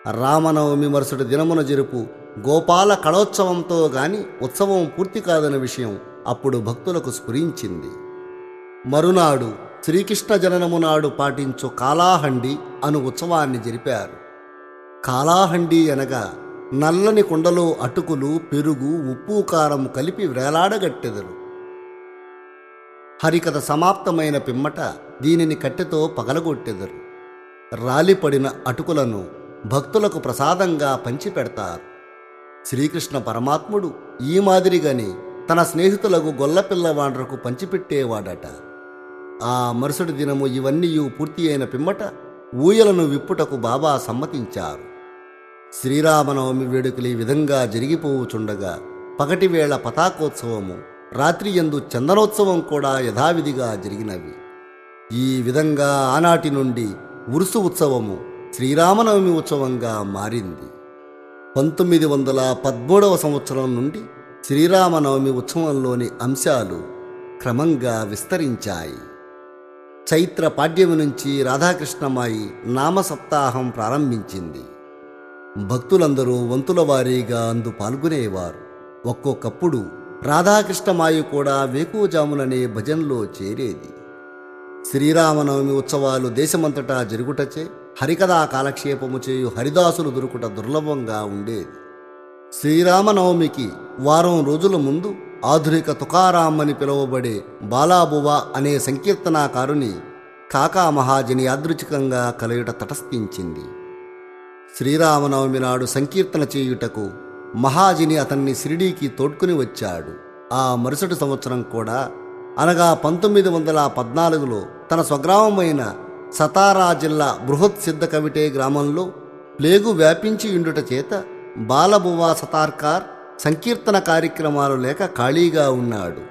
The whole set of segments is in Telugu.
రామనవమి మరుసటి దినమున జరుపు గోపాల కళోత్సవంతో గాని ఉత్సవం పూర్తి కాదన్న విషయం అప్పుడు భక్తులకు స్ఫురించింది మరునాడు శ్రీకృష్ణ జననము నాడు పాటించు కాలాహండి అను ఉత్సవాన్ని జరిపారు కాలాహండి అనగా నల్లని కుండలో అటుకులు పెరుగు ఉప్పు కారం కలిపి వేలాడగట్టెదరు హరికథ సమాప్తమైన పిమ్మట దీనిని కట్టెతో పగలగొట్టెదరు రాలిపడిన అటుకులను భక్తులకు ప్రసాదంగా పంచిపెడతారు శ్రీకృష్ణ పరమాత్ముడు ఈ మాదిరిగానే తన స్నేహితులకు గొల్లపిల్లవాండ్రకు పంచిపెట్టేవాడట ఆ మరుసటి దినము ఇవన్నీ పూర్తి అయిన పిమ్మట ఊయలను విప్పుటకు బాబా సమ్మతించారు శ్రీరామనవమి వేడుకలు ఈ విధంగా జరిగిపోవుచుండగా పగటివేళ పతాకోత్సవము రాత్రి యందు చందనోత్సవం కూడా యథావిధిగా జరిగినవి ఈ విధంగా ఆనాటి నుండి ఉరుసు ఉత్సవము శ్రీరామనవమి ఉత్సవంగా మారింది పంతొమ్మిది వందల పదమూడవ సంవత్సరం నుండి శ్రీరామనవమి ఉత్సవంలోని అంశాలు క్రమంగా విస్తరించాయి చైత్ర పాడ్యమి నుంచి రాధాకృష్ణమాయి నామ సప్తాహం ప్రారంభించింది భక్తులందరూ వంతుల వారీగా అందు పాల్గొనేవారు ఒక్కొక్కప్పుడు రాధాకృష్ణమాయి కూడా వేకువజాముననే భజన్లో చేరేది శ్రీరామనవమి ఉత్సవాలు దేశమంతటా జరుగుటచే హరికథా కాలక్షేపము చేయు హరిదాసులు దొరుకుట దుర్లభంగా ఉండేది శ్రీరామనవమికి వారం రోజుల ముందు ఆధునిక తుకారాం అని పిలువబడే బాలాబువ అనే సంకీర్తనాకారుని కాకా మహాజని యాదృచ్ఛికంగా కలయుట తటస్థించింది శ్రీరామనవమి నాడు సంకీర్తన చేయుటకు మహాజిని అతన్ని షిరిడీకి తోడ్కుని వచ్చాడు ఆ మరుసటి సంవత్సరం కూడా అనగా పంతొమ్మిది వందల పద్నాలుగులో తన స్వగ్రామమైన సతారా జిల్లా బృహత్ సిద్ధ కవిటే గ్రామంలో ప్లేగు వ్యాపించి ఉండుట చేత బాలబువా సతార్కార్ సంకీర్తన కార్యక్రమాలు లేక ఖాళీగా ఉన్నాడు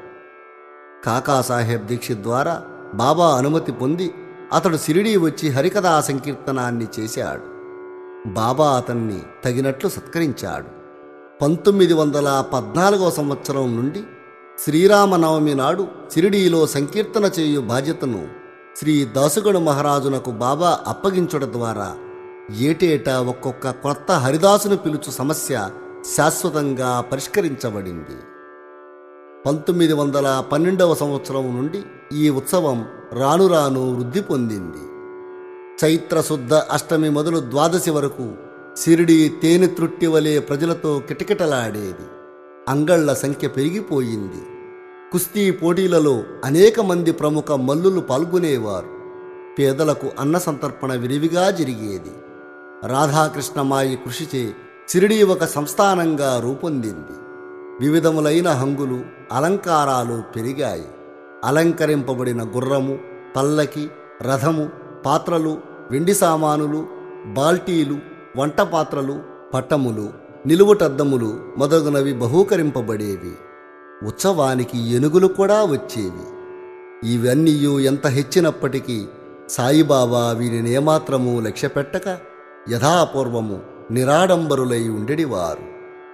కాకాసాహెబ్ దీక్షిత్ ద్వారా బాబా అనుమతి పొంది అతడు సిరిడీ వచ్చి హరికథా సంకీర్తనాన్ని చేశాడు బాబా అతన్ని తగినట్లు సత్కరించాడు పంతొమ్మిది వందల పద్నాలుగవ సంవత్సరం నుండి శ్రీరామనవమి నాడు సిరిడీలో సంకీర్తన చేయు బాధ్యతను శ్రీ దాసుగణ మహారాజునకు బాబా అప్పగించడం ద్వారా ఏటేటా ఒక్కొక్క కొత్త హరిదాసును పిలుచు సమస్య శాశ్వతంగా పరిష్కరించబడింది పంతొమ్మిది వందల పన్నెండవ సంవత్సరం నుండి ఈ ఉత్సవం రాను రాను వృద్ధి పొందింది చైత్రశుద్ధ అష్టమి మొదలు ద్వాదశి వరకు సిరిడి తేనె త్రుట్టి వలె ప్రజలతో కిటకిటలాడేది అంగళ్ల సంఖ్య పెరిగిపోయింది కుస్తీ పోటీలలో అనేక మంది ప్రముఖ మల్లులు పాల్గొనేవారు పేదలకు అన్న సంతర్పణ విరివిగా జరిగేది రాధాకృష్ణమాయి కృషిచే సిరిడి ఒక సంస్థానంగా రూపొందింది వివిధములైన హంగులు అలంకారాలు పెరిగాయి అలంకరింపబడిన గుర్రము పల్లకి రథము పాత్రలు వెండి సామానులు బాల్టీలు వంట పాత్రలు పట్టములు నిలువుటద్దములు మొదలగునవి బహూకరింపబడేవి ఉత్సవానికి ఏనుగులు కూడా వచ్చేవి ఇవన్నీ ఎంత హెచ్చినప్పటికీ సాయిబాబా వీరిని ఏమాత్రము లక్ష్యపెట్టక యథాపూర్వము నిరాడంబరులై ఉండేవారు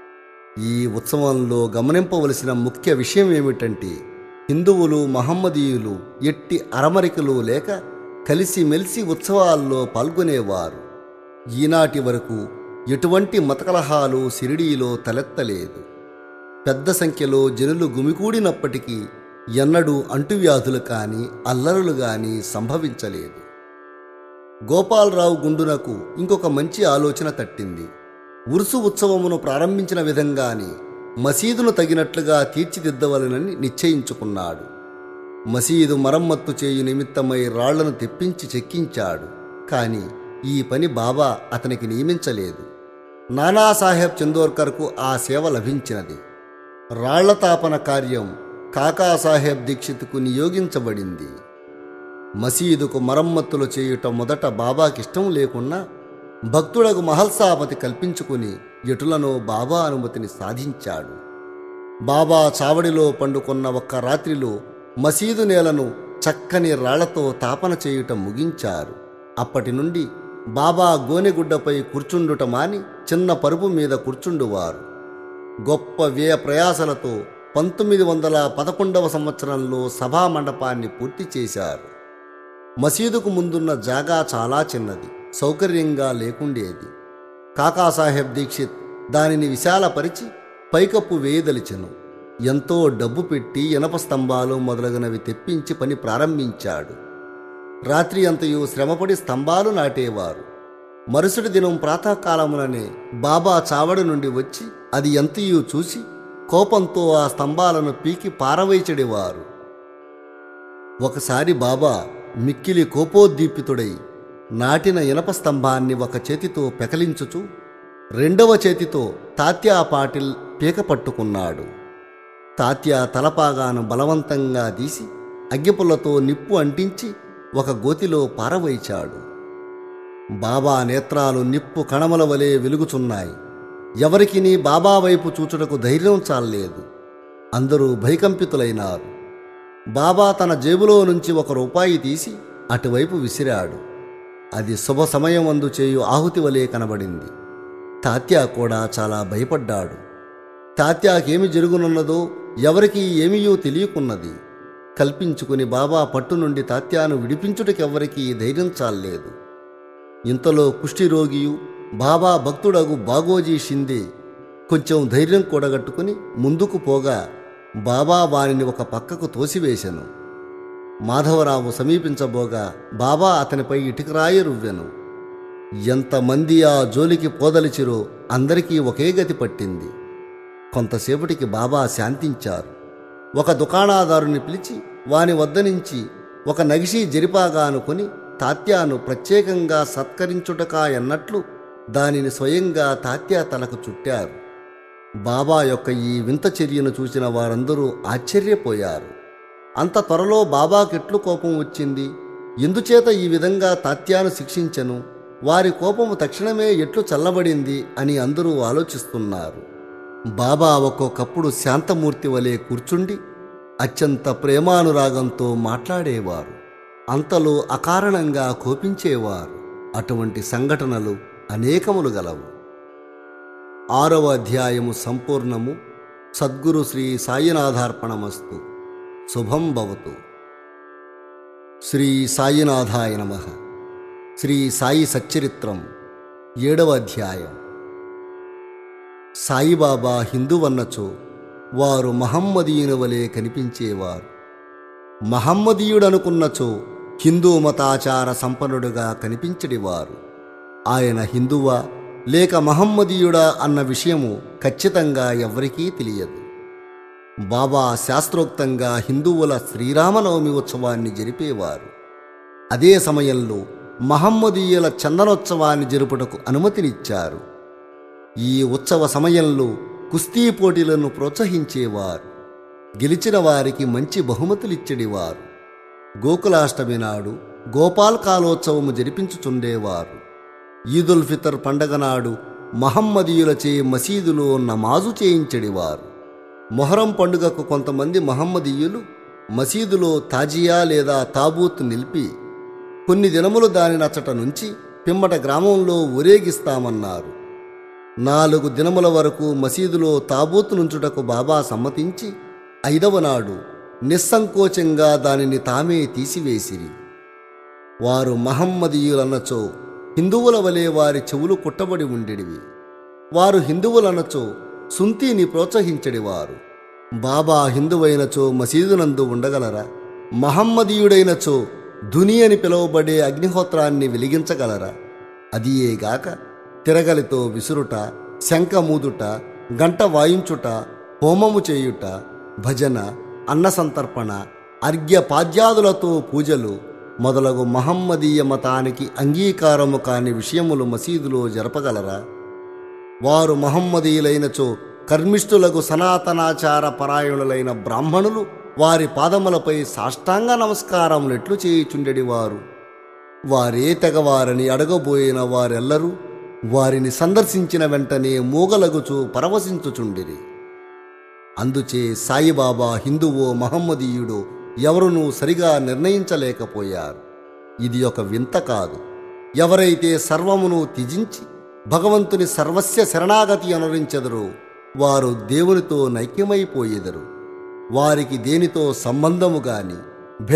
ఈ ఉత్సవంలో గమనింపవలసిన ముఖ్య విషయం ఏమిటంటే హిందువులు మహమ్మదీయులు ఎట్టి అరమరికలు లేక కలిసిమెలిసి ఉత్సవాల్లో పాల్గొనేవారు ఈనాటి వరకు ఎటువంటి మతకలహాలు సిరిడీలో తలెత్తలేదు పెద్ద సంఖ్యలో జనులు గుమికూడినప్పటికీ ఎన్నడూ అంటువ్యాధులు కానీ అల్లరులు కానీ సంభవించలేదు గోపాలరావు గుండునకు ఇంకొక మంచి ఆలోచన తట్టింది ఉరుసు ఉత్సవమును ప్రారంభించిన విధంగానే మసీదును తగినట్లుగా తీర్చిదిద్దవలనని నిశ్చయించుకున్నాడు మసీదు మరమ్మత్తు చేయు నిమిత్తమై రాళ్లను తెప్పించి చెక్కించాడు కాని ఈ పని బాబా అతనికి నియమించలేదు నానాసాహెబ్ చందోర్కర్కు ఆ సేవ లభించినది రాళ్ల తాపన కార్యం కాకాసాహెబ్ దీక్షిత్కు నియోగించబడింది మసీదుకు మరమ్మతులు చేయుట మొదట బాబాకిష్టం లేకున్నా భక్తుడకు మహల్సాపతి కల్పించుకుని ఎటులను బాబా అనుమతిని సాధించాడు బాబా చావడిలో పండుకొన్న ఒక్క రాత్రిలో మసీదు నేలను చక్కని రాళ్లతో తాపన చేయుట ముగించారు అప్పటి నుండి బాబా గోనెగుడ్డపై కూర్చుండుట మాని చిన్న పరుపు మీద కూర్చుండువారు గొప్ప వ్యయ ప్రయాసలతో పంతొమ్మిది వందల పదకొండవ సంవత్సరంలో సభా మండపాన్ని పూర్తి చేశారు మసీదుకు ముందున్న జాగా చాలా చిన్నది సౌకర్యంగా లేకుండేది కాకాసాహెబ్ దీక్షిత్ దానిని విశాలపరిచి పైకప్పు వేయదలిచెను ఎంతో డబ్బు పెట్టి ఇనప స్తంభాలు మొదలగునవి తెప్పించి పని ప్రారంభించాడు రాత్రి అంతయు శ్రమపడి స్తంభాలు నాటేవారు మరుసటి దినం ప్రాతకాలముననే బాబా చావడి నుండి వచ్చి అది ఎంతయు చూసి కోపంతో ఆ స్తంభాలను పీకి పారవేచడేవారు ఒకసారి బాబా మిక్కిలి కోపోద్దీపితుడై నాటిన ఇనప స్తంభాన్ని ఒక చేతితో పెకలించుచు రెండవ చేతితో తాత్యా పాటిల్ పీక పట్టుకున్నాడు తాత్యా తలపాగాను బలవంతంగా తీసి అగ్గిపుల్లతో నిప్పు అంటించి ఒక గోతిలో పారవేచాడు బాబా నేత్రాలు నిప్పు కణమల వలె వెలుగుచున్నాయి ఎవరికిని బాబా వైపు చూచుటకు ధైర్యం చాలలేదు అందరూ భయకంపితులైనారు బాబా తన జేబులో నుంచి ఒక రూపాయి తీసి అటువైపు విసిరాడు అది శుభ సమయం అందు చేయు ఆహుతి వలె కనబడింది తాత్యా కూడా చాలా భయపడ్డాడు తాత్యాకేమి జరుగునున్నదో ఎవరికి ఏమీయో తెలియకున్నది కల్పించుకుని బాబా పట్టు నుండి తాత్యాను విడిపించుటకెవ్వరికీ ధైర్యం చాలలేదు ఇంతలో కుష్ఠిరోగియు బాబా భక్తుడగు బాగోజీ షిందే కొంచెం ధైర్యం కూడగట్టుకుని ముందుకు పోగా బాబా వానిని ఒక పక్కకు తోసివేశను మాధవరావు సమీపించబోగా బాబా అతనిపై ఇటుకరాయి రువ్వెను ఎంతమంది ఆ జోలికి పోదలిచిరో అందరికీ ఒకే గతి పట్టింది కొంతసేపటికి బాబా శాంతించారు ఒక దుకాణాదారుని పిలిచి వాని వద్ద నుంచి ఒక నగిషీ జరిపాగా అనుకుని తాత్యాను ప్రత్యేకంగా సత్కరించుటకా ఎన్నట్లు దానిని స్వయంగా తాత్యా తలకు చుట్టారు బాబా యొక్క ఈ వింత చర్యను చూసిన వారందరూ ఆశ్చర్యపోయారు అంత త్వరలో బాబాకెట్లు కోపం వచ్చింది ఎందుచేత ఈ విధంగా తాత్యాను శిక్షించను వారి కోపము తక్షణమే ఎట్లు చల్లబడింది అని అందరూ ఆలోచిస్తున్నారు బాబా ఒక్కొక్కప్పుడు శాంతమూర్తి వలె కూర్చుండి అత్యంత ప్రేమానురాగంతో మాట్లాడేవారు అంతలో అకారణంగా కోపించేవారు అటువంటి సంఘటనలు అనేకములు గలవు ఆరవ అధ్యాయము సంపూర్ణము సద్గురు శ్రీ సాయినాథార్పణమస్తు శుభం భవతు శ్రీ సాయినాథాయ నమ శ్రీ సాయి సచ్చరిత్రం ఏడవ అధ్యాయం సాయిబాబా హిందువన్నచో వారు మహమ్మదీయుని వలె కనిపించేవారు మహమ్మదీయుడనుకున్నచో హిందూ మతాచార సంపన్నుడుగా కనిపించడివారు ఆయన హిందువా లేక మహమ్మదీయుడా అన్న విషయము ఖచ్చితంగా ఎవ్వరికీ తెలియదు బాబా శాస్త్రోక్తంగా హిందువుల శ్రీరామనవమి ఉత్సవాన్ని జరిపేవారు అదే సమయంలో మహమ్మదీయుల చందనోత్సవాన్ని జరుపుటకు అనుమతినిచ్చారు ఈ ఉత్సవ సమయంలో కుస్తీ పోటీలను ప్రోత్సహించేవారు గెలిచిన వారికి మంచి బహుమతులిచ్చడివారు గోకులాష్టమి నాడు గోపాల్ కాలోత్సవము జరిపించుచుండేవారు ఈదుల్ ఫితర్ పండగ నాడు మహమ్మదీయులచే మసీదులో నమాజు చేయించడివారు మొహరం పండుగకు కొంతమంది మహమ్మదీయులు మసీదులో తాజియా లేదా తాబూత్ నిలిపి కొన్ని దినములు దాని నచ్చట నుంచి పిమ్మట గ్రామంలో ఊరేగిస్తామన్నారు నాలుగు దినముల వరకు మసీదులో తాబూతు నుంచుటకు బాబా సమ్మతించి ఐదవ నాడు నిస్సంకోచంగా దానిని తామే తీసివేసిరి వారు మహమ్మదీయులన్నచో హిందువుల వలె వారి చెవులు కుట్టబడి ఉండేడివి వారు హిందువులనచో సుంతిని ప్రోత్సహించడివారు బాబా హిందువైనచో మసీదునందు ఉండగలరా మహమ్మదీయుడైనచో ధుని అని పిలువబడే అగ్నిహోత్రాన్ని వెలిగించగలరా అదియేగాక తిరగలితో విసురుట శంఖమూదుట గంట వాయించుట హోమము చేయుట భజన అన్న సంతర్పణ అర్ఘ్యపాద్యాదులతో పూజలు మొదలగు మహమ్మదీయ మతానికి అంగీకారము కాని విషయములు మసీదులో జరపగలరా వారు మహమ్మదీయులైనచో కర్మిష్ఠులకు సనాతనాచార పరాయణులైన బ్రాహ్మణులు వారి పాదములపై సాష్టాంగ నమస్కారములెట్లు చేయుచుండెడి వారు వారే తెగవారని అడగబోయిన వారెల్లరూ వారిని సందర్శించిన వెంటనే మూగలగుచు పరవశించుచుండిరి అందుచే సాయిబాబా హిందువో మహమ్మదీయుడో ఎవరునూ సరిగా నిర్ణయించలేకపోయారు ఇది ఒక వింత కాదు ఎవరైతే సర్వమును త్యజించి భగవంతుని సర్వస్య శరణాగతి అనురించెదరో వారు దేవునితో నైక్యమైపోయేదరు వారికి దేనితో సంబంధము గాని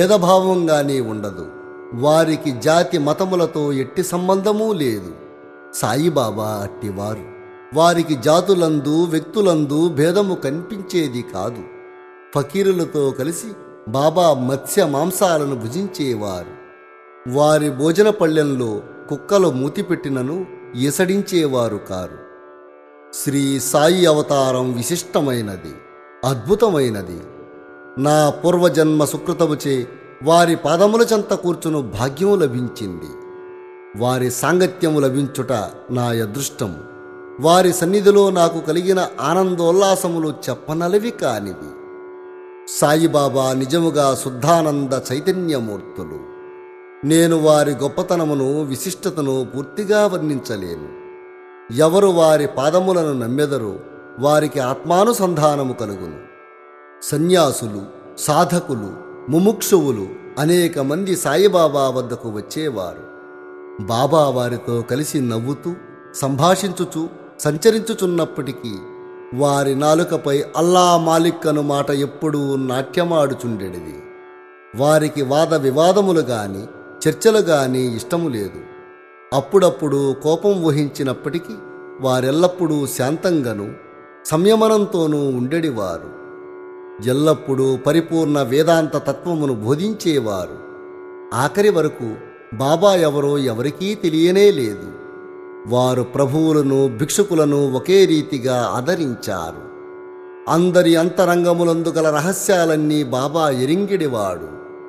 భేదభావం గాని ఉండదు వారికి జాతి మతములతో ఎట్టి సంబంధమూ లేదు సాయిబాబా అట్టివారు వారికి జాతులందు వ్యక్తులందు భేదము కనిపించేది కాదు ఫకీరులతో కలిసి బాబా మత్స్య మాంసాలను భుజించేవారు వారి భోజన పళ్ళెంలో కుక్కలు మూతిపెట్టినను ఈసడించేవారు కారు శ్రీ సాయి అవతారం విశిష్టమైనది అద్భుతమైనది నా పూర్వజన్మ సుకృతముచే వారి పాదముల చెంత కూర్చును భాగ్యము లభించింది వారి సాంగత్యము లభించుట నా అదృష్టం వారి సన్నిధిలో నాకు కలిగిన ఆనందోల్లాసములు చెప్పనలవి కానివి సాయిబాబా నిజముగా శుద్ధానంద చైతన్యమూర్తులు నేను వారి గొప్పతనమును విశిష్టతను పూర్తిగా వర్ణించలేను ఎవరు వారి పాదములను నమ్మెదరో వారికి ఆత్మానుసంధానము కలుగును సన్యాసులు సాధకులు ముముక్షువులు అనేక మంది సాయిబాబా వద్దకు వచ్చేవారు బాబా వారితో కలిసి నవ్వుతూ సంభాషించుచు సంచరించుచున్నప్పటికీ వారి నాలుకపై అల్లా మాలిక్ అను మాట ఎప్పుడూ నాట్యమాడుచుండెడిది వారికి వాద వివాదములు గాని చర్చలు గాని ఇష్టము లేదు అప్పుడప్పుడు కోపం వహించినప్పటికీ వారెల్లప్పుడూ శాంతంగాను సంయమనంతోనూ ఉండేడివారు ఎల్లప్పుడూ పరిపూర్ణ వేదాంత తత్వమును బోధించేవారు ఆఖరి వరకు బాబా ఎవరో ఎవరికీ తెలియనే లేదు వారు ప్రభువులను భిక్షుకులను ఒకే రీతిగా ఆదరించారు అందరి అంతరంగములందు గల రహస్యాలన్నీ బాబా ఎరింగిడివాడు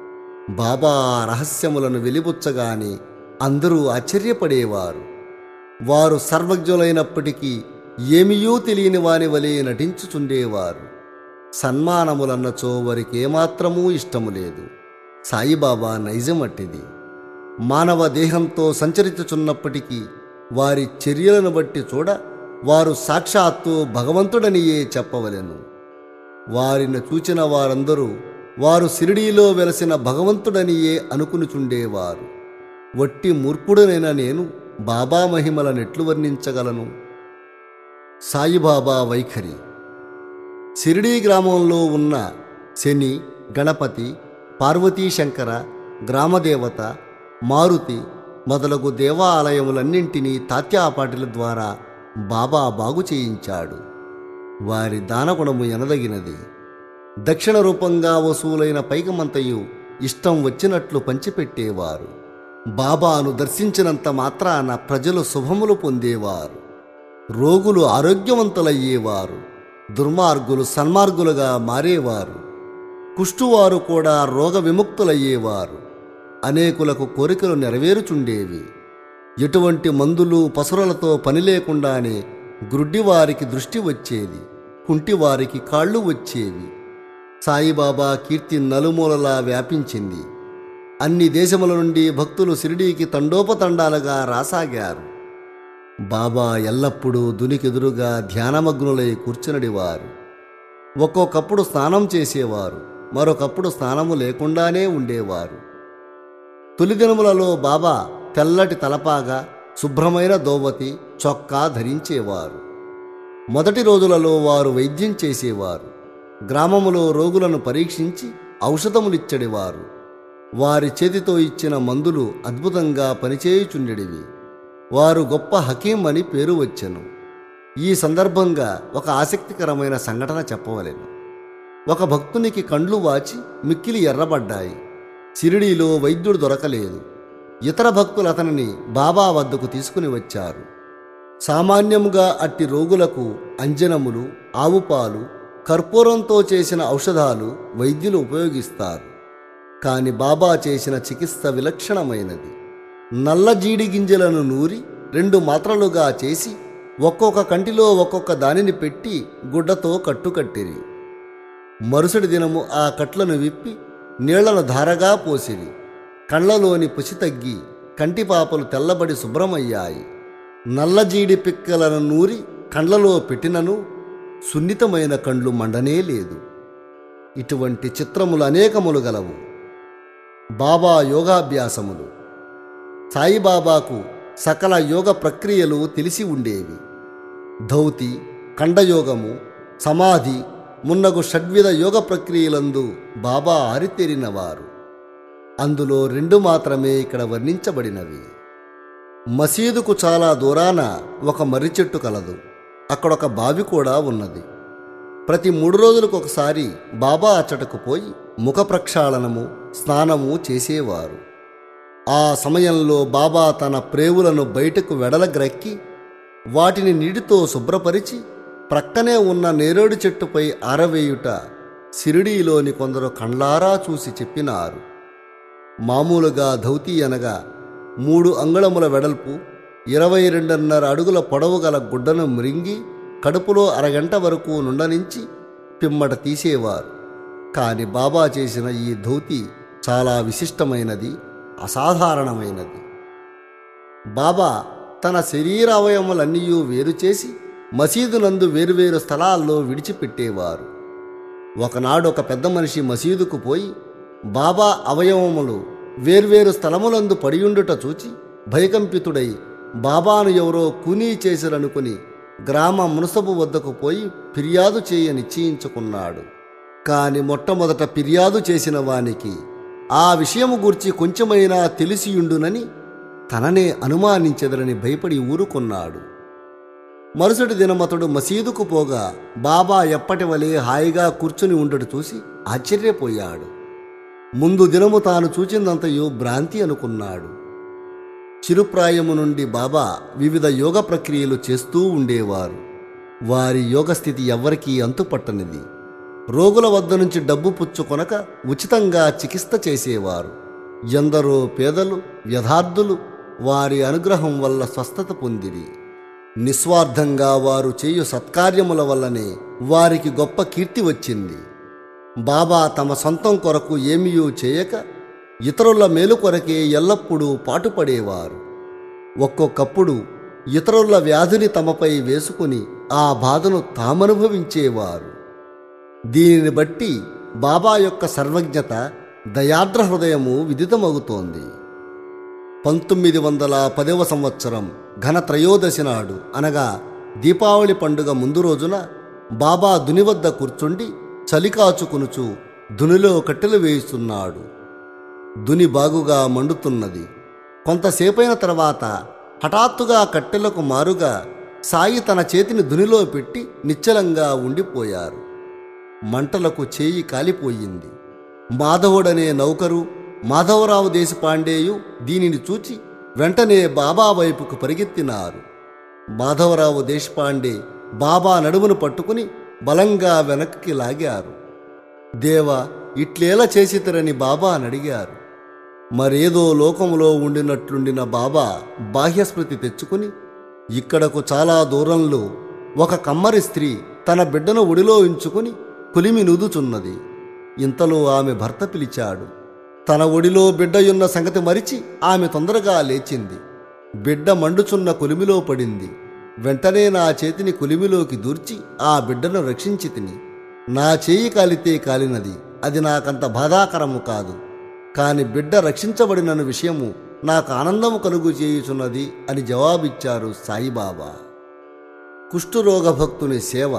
బాబా ఆ రహస్యములను వెలిబుచ్చగానే అందరూ ఆశ్చర్యపడేవారు వారు సర్వజ్ఞులైనప్పటికీ ఏమియూ తెలియని వాని వలె నటించుచుండేవారు సన్మానములన్నచో వారికి ఏమాత్రమూ ఇష్టము లేదు సాయిబాబా నైజమట్టిది మానవ దేహంతో సంచరించుచున్నప్పటికీ వారి చర్యలను బట్టి చూడ వారు సాక్షాత్తు భగవంతుడనియే చెప్పవలెను వారిని చూచిన వారందరూ వారు సిరిడీలో వెలసిన భగవంతుడనియే అనుకునిచుండేవారు వట్టి మూర్ఖుడనైన నేను బాబా మహిమలనెట్లు వర్ణించగలను సాయిబాబా వైఖరి సిరిడీ గ్రామంలో ఉన్న శని గణపతి పార్వతీ శంకర గ్రామదేవత మారుతి మొదలగు దేవాలయములన్నింటినీ తాత్యాపాటిల ద్వారా బాబా బాగు చేయించాడు వారి దానగుణము ఎనదగినది దక్షిణ రూపంగా వసూలైన పైకమంతయు ఇష్టం వచ్చినట్లు పంచిపెట్టేవారు బాబాను దర్శించినంత మాత్రాన ప్రజలు శుభములు పొందేవారు రోగులు ఆరోగ్యవంతులయ్యేవారు దుర్మార్గులు సన్మార్గులుగా మారేవారు కుష్టువారు కూడా రోగ విముక్తులయ్యేవారు అనేకులకు కోరికలు నెరవేరుచుండేవి ఎటువంటి మందులు పసురలతో పని లేకుండానే గ్రుడ్డివారికి దృష్టి వచ్చేది కుంటివారికి కాళ్ళు వచ్చేవి సాయిబాబా కీర్తి నలుమూలలా వ్యాపించింది అన్ని దేశముల నుండి భక్తులు షిరిడీకి తండోపతండాలుగా రాసాగారు బాబా ఎల్లప్పుడూ దునికెదురుగా ధ్యానమగ్నులై కూర్చునడివారు ఒక్కొక్కప్పుడు స్నానం చేసేవారు మరొకప్పుడు స్నానము లేకుండానే ఉండేవారు తొలి దినములలో బాబా తెల్లటి తలపాగా శుభ్రమైన దోవతి చొక్కా ధరించేవారు మొదటి రోజులలో వారు వైద్యం చేసేవారు గ్రామములో రోగులను పరీక్షించి ఔషధములిచ్చడివారు వారి చేతితో ఇచ్చిన మందులు అద్భుతంగా పనిచేయుచుండెడివి వారు గొప్ప హకీం అని పేరు వచ్చెను ఈ సందర్భంగా ఒక ఆసక్తికరమైన సంఘటన చెప్పవలెను ఒక భక్తునికి కండ్లు వాచి మిక్కిలి ఎర్రబడ్డాయి సిరిడీలో వైద్యుడు దొరకలేదు ఇతర భక్తులు అతనిని బాబా వద్దకు తీసుకుని వచ్చారు సామాన్యముగా అట్టి రోగులకు అంజనములు ఆవుపాలు కర్పూరంతో చేసిన ఔషధాలు వైద్యులు ఉపయోగిస్తారు కాని బాబా చేసిన చికిత్స విలక్షణమైనది నల్ల జీడి గింజలను నూరి రెండు మాత్రలుగా చేసి ఒక్కొక్క కంటిలో ఒక్కొక్క దానిని పెట్టి గుడ్డతో కట్టుకట్టిరి మరుసటి దినము ఆ కట్లను విప్పి నీళ్లను ధారగా పోసిరి కళ్ళలోని పుసి తగ్గి కంటిపాపలు తెల్లబడి శుభ్రమయ్యాయి నల్లజీడి పిక్కలను నూరి కండ్లలో పెట్టినను సున్నితమైన కండ్లు మండనే లేదు ఇటువంటి చిత్రములు అనేకములు గలవు బాబా యోగాభ్యాసములు సాయిబాబాకు సకల యోగ ప్రక్రియలు తెలిసి ఉండేవి ధౌతి ఖండయోగము సమాధి మున్నగు షడ్విధ యోగ ప్రక్రియలందు బాబా ఆరితేరినవారు అందులో రెండు మాత్రమే ఇక్కడ వర్ణించబడినవి మసీదుకు చాలా దూరాన ఒక మర్రి చెట్టు కలదు అక్కడొక బావి కూడా ఉన్నది ప్రతి మూడు రోజులకు ఒకసారి బాబా అచ్చటకు పోయి ముఖ ప్రక్షాళనము స్నానము చేసేవారు ఆ సమయంలో బాబా తన ప్రేవులను బయటకు వెడలగ్రక్కి వాటిని నీటితో శుభ్రపరిచి ప్రక్కనే ఉన్న నేరేడు చెట్టుపై ఆరవేయుట సిరిడీలోని కొందరు కండ్లారా చూసి చెప్పినారు మామూలుగా ధౌతి అనగా మూడు అంగుళముల వెడల్పు ఇరవై రెండున్నర అడుగుల పొడవు గల గుడ్డను మృంగి కడుపులో అరగంట వరకు నుండనించి పిమ్మట తీసేవారు కాని బాబా చేసిన ఈ ధౌతి చాలా విశిష్టమైనది అసాధారణమైనది బాబా తన శరీర అవయములన్నీ వేరు చేసి మసీదునందు వేరువేరు స్థలాల్లో విడిచిపెట్టేవారు ఒకనాడు ఒక పెద్ద మనిషి మసీదుకు పోయి బాబా అవయవములు వేర్వేరు స్థలములందు పడియుండుట చూచి భయకంపితుడై బాబాను ఎవరో కూనీ చేసిరనుకుని గ్రామ మునసబు వద్దకు పోయి ఫిర్యాదు చేయ నిశ్చయించుకున్నాడు కాని మొట్టమొదట ఫిర్యాదు చేసిన వానికి ఆ విషయము గూర్చి కొంచెమైనా తెలిసియుండునని తననే అనుమానించెదరని భయపడి ఊరుకున్నాడు మరుసటి దినమతడు మసీదుకు పోగా బాబా ఎప్పటి వలె హాయిగా కూర్చుని ఉండడు చూసి ఆశ్చర్యపోయాడు ముందు దినము తాను చూచిందంతయు భ్రాంతి అనుకున్నాడు చిరుప్రాయము నుండి బాబా వివిధ యోగ ప్రక్రియలు చేస్తూ ఉండేవారు వారి యోగస్థితి ఎవ్వరికీ అంతుపట్టనిది రోగుల వద్ద నుంచి డబ్బు పుచ్చుకొనక ఉచితంగా చికిత్స చేసేవారు ఎందరో పేదలు వ్యధార్థులు వారి అనుగ్రహం వల్ల స్వస్థత పొందిరి నిస్వార్థంగా వారు చేయు సత్కార్యముల వల్లనే వారికి గొప్ప కీర్తి వచ్చింది బాబా తమ సొంతం కొరకు ఏమీయూ చేయక ఇతరుల మేలు కొరకే ఎల్లప్పుడూ పాటుపడేవారు ఒక్కొక్కప్పుడు ఇతరుల వ్యాధిని తమపై వేసుకుని ఆ బాధను తామనుభవించేవారు దీనిని బట్టి బాబా యొక్క సర్వజ్ఞత దయార్ద్ర హృదయము విదితమవుతోంది పంతొమ్మిది వందల పదవ సంవత్సరం ఘన త్రయోదశి నాడు అనగా దీపావళి పండుగ ముందు రోజున బాబా దుని వద్ద కూర్చుండి చలి కాచుకునుచు దునిలో కట్టెలు వేయిస్తున్నాడు దుని బాగుగా మండుతున్నది కొంతసేపైన తర్వాత హఠాత్తుగా కట్టెలకు మారుగా సాయి తన చేతిని దునిలో పెట్టి నిశ్చలంగా ఉండిపోయారు మంటలకు చేయి కాలిపోయింది మాధవుడనే నౌకరు మాధవరావు దేశపాండేయు దీనిని చూచి వెంటనే బాబా వైపుకు పరిగెత్తినారు మాధవరావు దేశపాండే బాబా నడుమును పట్టుకుని బలంగా వెనక్కి లాగారు దేవా ఇట్లేలా చేసితరని బాబా అడిగారు మరేదో లోకములో ఉండినట్లుండిన బాబా బాహ్యస్మృతి తెచ్చుకుని ఇక్కడకు చాలా దూరంలో ఒక కమ్మరి స్త్రీ తన బిడ్డను ఒడిలో ఉంచుకుని కులిమి నుదుచున్నది ఇంతలో ఆమె భర్త పిలిచాడు తన ఒడిలో బిడ్డయున్న సంగతి మరిచి ఆమె తొందరగా లేచింది బిడ్డ మండుచున్న కులిమిలో పడింది వెంటనే నా చేతిని కులిమిలోకి దూర్చి ఆ బిడ్డను రక్షించి తిని నా చేయి కాలితే కాలినది అది నాకంత బాధాకరము కాదు కాని బిడ్డ రక్షించబడిన విషయము నాకు ఆనందము కలుగు చేయుచున్నది అని జవాబిచ్చారు సాయిబాబా కుష్ఠురోగ భక్తుని సేవ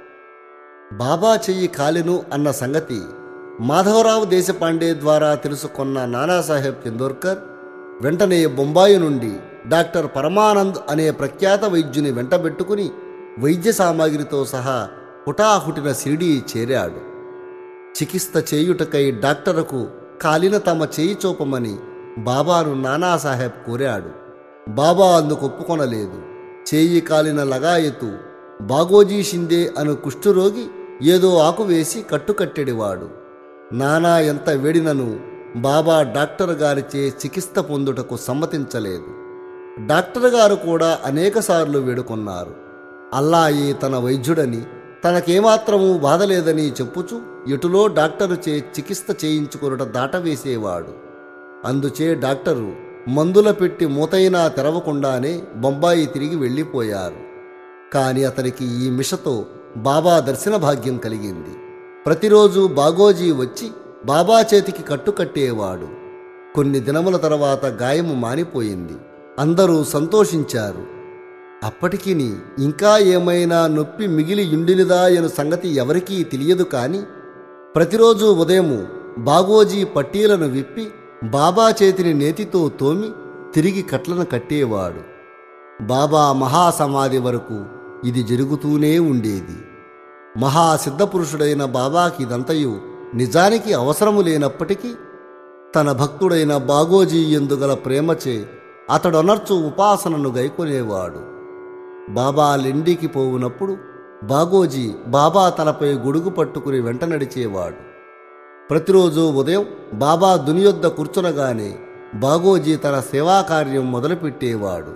బాబా చెయ్యి కాలెను అన్న సంగతి మాధవరావు దేశపాండే ద్వారా తెలుసుకున్న నానాసాహెబ్ చందోర్కర్ వెంటనే బొంబాయి నుండి డాక్టర్ పరమానంద్ అనే ప్రఖ్యాత వైద్యుని వెంటబెట్టుకుని వైద్య సామాగ్రితో సహా హుటాహుటిన షిరిడీ చేరాడు చికిత్స చేయుటకై డాక్టరుకు కాలిన తమ చేయి చూపమని బాబాను నానాసాహెబ్ కోరాడు బాబా అందుకు ఒప్పుకొనలేదు చేయి కాలిన లగాయతు బాగోజీ షిందే అను కుష్ఠురోగి ఏదో ఆకు వేసి కట్టుకట్టెడివాడు నానా ఎంత వేడినను బాబా డాక్టర్ గారిచే చికిత్స పొందుటకు సమ్మతించలేదు డాక్టర్ గారు కూడా అనేకసార్లు వేడుకొన్నారు అల్లాయి తన వైద్యుడని తనకేమాత్రమూ బాధలేదని చెప్పుచు ఎటులో డాక్టరు చే చికిత్స చేయించుకొనుట దాటవేసేవాడు అందుచే డాక్టరు మందుల పెట్టి మూతైనా తెరవకుండానే బొంబాయి తిరిగి వెళ్ళిపోయారు కాని అతనికి ఈ మిషతో బాబా దర్శన భాగ్యం కలిగింది ప్రతిరోజు బాగోజీ వచ్చి బాబా చేతికి కట్టుకట్టేవాడు కొన్ని దినముల తర్వాత గాయము మానిపోయింది అందరూ సంతోషించారు అప్పటికి ఇంకా ఏమైనా నొప్పి మిగిలి యుండినిదా అను సంగతి ఎవరికీ తెలియదు కాని ప్రతిరోజు ఉదయము బాగోజీ పట్టీలను విప్పి బాబా చేతిని నేతితో తోమి తిరిగి కట్లను కట్టేవాడు బాబా మహాసమాధి వరకు ఇది జరుగుతూనే ఉండేది మహాసిద్ధపురుషుడైన బాబాకి ఇదంతయు నిజానికి అవసరము లేనప్పటికీ తన భక్తుడైన బాగోజీ ఎందుగల ప్రేమచే అతడు అనర్చు ఉపాసనను గైకొనేవాడు బాబా లెండికి పోవునప్పుడు బాగోజీ బాబా తలపై గొడుగు పట్టుకుని వెంట నడిచేవాడు ప్రతిరోజు ఉదయం బాబా దునియొద్ద కూర్చునగానే బాగోజీ తన సేవాకార్యం మొదలుపెట్టేవాడు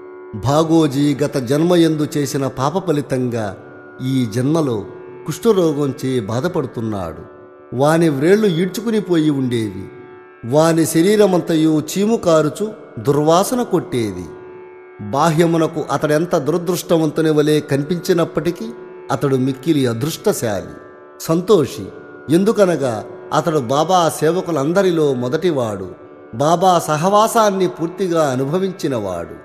భాగోజీ గత జన్మయందు చేసిన పాప ఫలితంగా ఈ జన్మలో కుష్ఠరోగంచే బాధపడుతున్నాడు వాని వ్రేళ్లు ఈడ్చుకునిపోయి ఉండేవి వాని శరీరమంతయు చీము కారుచు దుర్వాసన కొట్టేది బాహ్యమునకు అతడెంత దురదృష్టవంతుని వలె కనిపించినప్పటికీ అతడు మిక్కిలి అదృష్టశాలి సంతోషి ఎందుకనగా అతడు బాబా సేవకులందరిలో మొదటివాడు బాబా సహవాసాన్ని పూర్తిగా అనుభవించినవాడు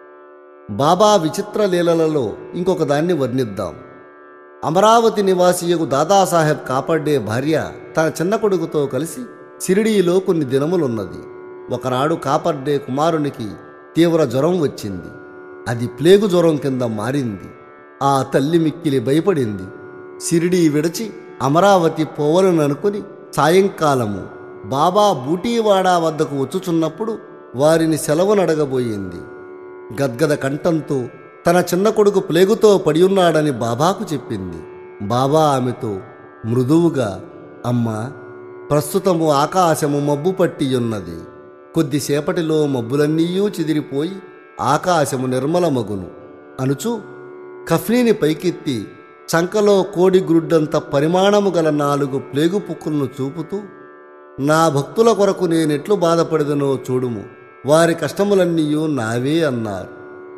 బాబా విచిత్ర లీలలలో ఇంకొక దాన్ని వర్ణిద్దాం అమరావతి నివాసియకు దాదాసాహెబ్ కాపాడే భార్య తన చిన్న కొడుకుతో కలిసి సిరిడీలో కొన్ని దినములున్నది ఒకనాడు కాపర్డే కుమారునికి తీవ్ర జ్వరం వచ్చింది అది ప్లేగు జ్వరం కింద మారింది ఆ తల్లి మిక్కిలి భయపడింది సిరిడీ విడిచి అమరావతి పోవలననుకుని సాయంకాలము బాబా బూటీవాడ వద్దకు వచ్చుచున్నప్పుడు వారిని సెలవునడగబోయింది గద్గద కంఠంతో తన చిన్న కొడుకు ప్లేగుతో పడియున్నాడని బాబాకు చెప్పింది బాబా ఆమెతో మృదువుగా అమ్మా ప్రస్తుతము ఆకాశము మబ్బు పట్టియున్నది కొద్దిసేపటిలో మబ్బులన్నీయూ చిదిరిపోయి ఆకాశము నిర్మలమగును అనుచు కఫ్నీని పైకెత్తి చంకలో కోడి గ్రుడ్డంత పరిమాణము గల నాలుగు ప్లేగు పుక్కులను చూపుతూ నా భక్తుల కొరకు నేనెట్లు బాధపడదనో చూడుము వారి కష్టములన్నీయూ నావే అన్నారు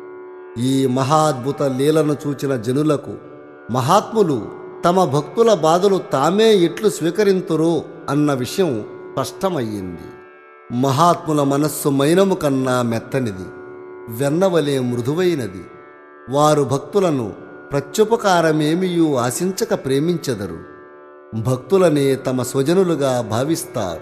ఈ మహాద్భుత లీలను చూచిన జనులకు మహాత్ములు తమ భక్తుల బాధలు తామే ఎట్లు స్వీకరింతురో అన్న విషయం స్పష్టమయ్యింది మహాత్ముల మనస్సు మైనము కన్నా మెత్తనిది వెన్నవలే మృదువైనది వారు భక్తులను ప్రత్యుపకారమేమియూ ఆశించక ప్రేమించెదరు భక్తులనే తమ స్వజనులుగా భావిస్తారు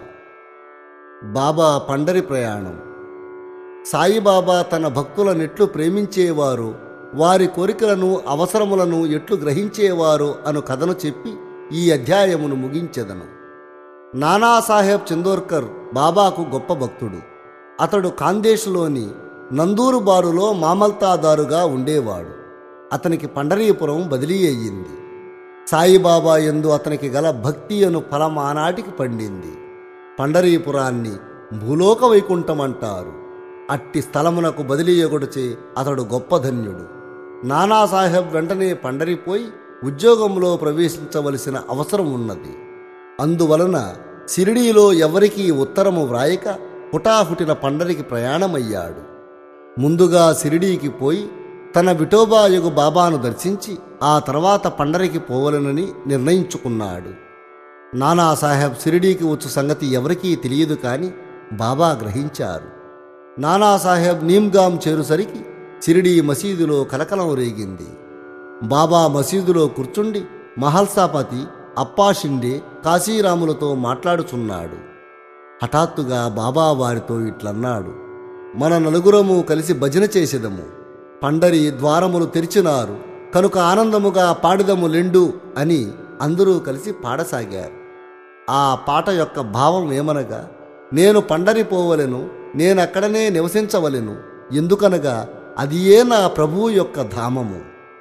బాబా పండరి ప్రయాణం సాయిబాబా తన భక్తులనెట్లు ప్రేమించేవారు వారి కోరికలను అవసరములను ఎట్లు గ్రహించేవారు అను కథను చెప్పి ఈ అధ్యాయమును ముగించెదను నానాసాహెబ్ చందోర్కర్ బాబాకు గొప్ప భక్తుడు అతడు ఖాందేశ్లోని నందూరు బారులో మామల్తాదారుగా ఉండేవాడు అతనికి పండరీపురం బదిలీ అయ్యింది సాయిబాబా ఎందు అతనికి గల భక్తి అను ఫలం ఆనాటికి పండింది పండరీపురాన్ని భూలోక వైకుంఠం అంటారు అట్టి స్థలమునకు బదిలీయగొడిచే అతడు గొప్ప ధన్యుడు నానాసాహెబ్ వెంటనే పండరిపోయి ఉద్యోగంలో ప్రవేశించవలసిన అవసరం ఉన్నది అందువలన సిరిడీలో ఎవరికీ ఉత్తరము వ్రాయక హుటాహుటిన పండరికి ప్రయాణమయ్యాడు ముందుగా సిరిడీకి పోయి తన విఠోబాయుగు బాబాను దర్శించి ఆ తర్వాత పండరికి పోవలనని నిర్ణయించుకున్నాడు నానాసాహెబ్ సిరిడీకి వచ్చు సంగతి ఎవరికీ తెలియదు కానీ బాబా గ్రహించారు నానాసాహెబ్ నీమ్గాం చేరుసరికి సిరిడీ మసీదులో కలకలం రేగింది బాబా మసీదులో కూర్చుండి మహల్సాపతి అప్పాషిండే కాశీరాములతో మాట్లాడుచున్నాడు హఠాత్తుగా బాబా వారితో ఇట్లన్నాడు మన నలుగురము కలిసి భజన చేసేదము పండరి ద్వారములు తెరిచినారు కనుక ఆనందముగా పాడిదము లెండు అని అందరూ కలిసి పాడసాగారు ఆ పాట యొక్క భావం ఏమనగా నేను పండరిపోవలెను నేనక్కడనే నివసించవలెను ఎందుకనగా అదియే నా ప్రభువు యొక్క ధామము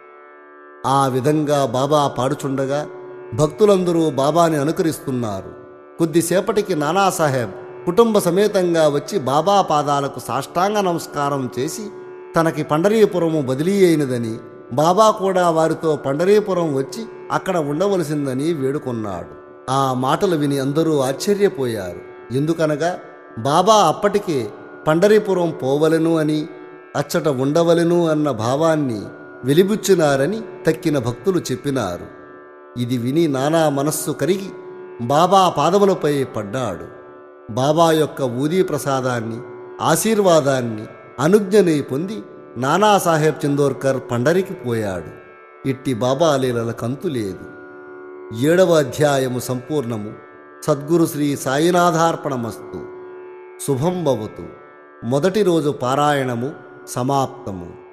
ఆ విధంగా బాబా పాడుచుండగా భక్తులందరూ బాబాని అనుకరిస్తున్నారు కొద్దిసేపటికి నానాసాహెబ్ కుటుంబ సమేతంగా వచ్చి బాబా పాదాలకు సాష్టాంగ నమస్కారం చేసి తనకి పండరీపురము బదిలీ అయినదని బాబా కూడా వారితో పండరీపురం వచ్చి అక్కడ ఉండవలసిందని వేడుకొన్నాడు ఆ మాటలు విని అందరూ ఆశ్చర్యపోయారు ఎందుకనగా బాబా అప్పటికే పండరీపురం పోవలెను అని అచ్చట ఉండవలెను అన్న భావాన్ని వెలిబుచ్చినారని తక్కిన భక్తులు చెప్పినారు ఇది విని నానా మనస్సు కరిగి బాబా పాదములపై పడ్డాడు బాబా యొక్క ఊదీ ప్రసాదాన్ని ఆశీర్వాదాన్ని అనుజ్ఞని పొంది నానాసాహెబ్ చందోర్కర్ పండరికి పోయాడు ఇట్టి బాబా లీలల కంతు లేదు ఏడవ అధ్యాయము సంపూర్ణము సద్గురు శ్రీ సాయినాథార్పణమస్తు శుభం భవతు మొదటి రోజు పారాయణము సమాప్తము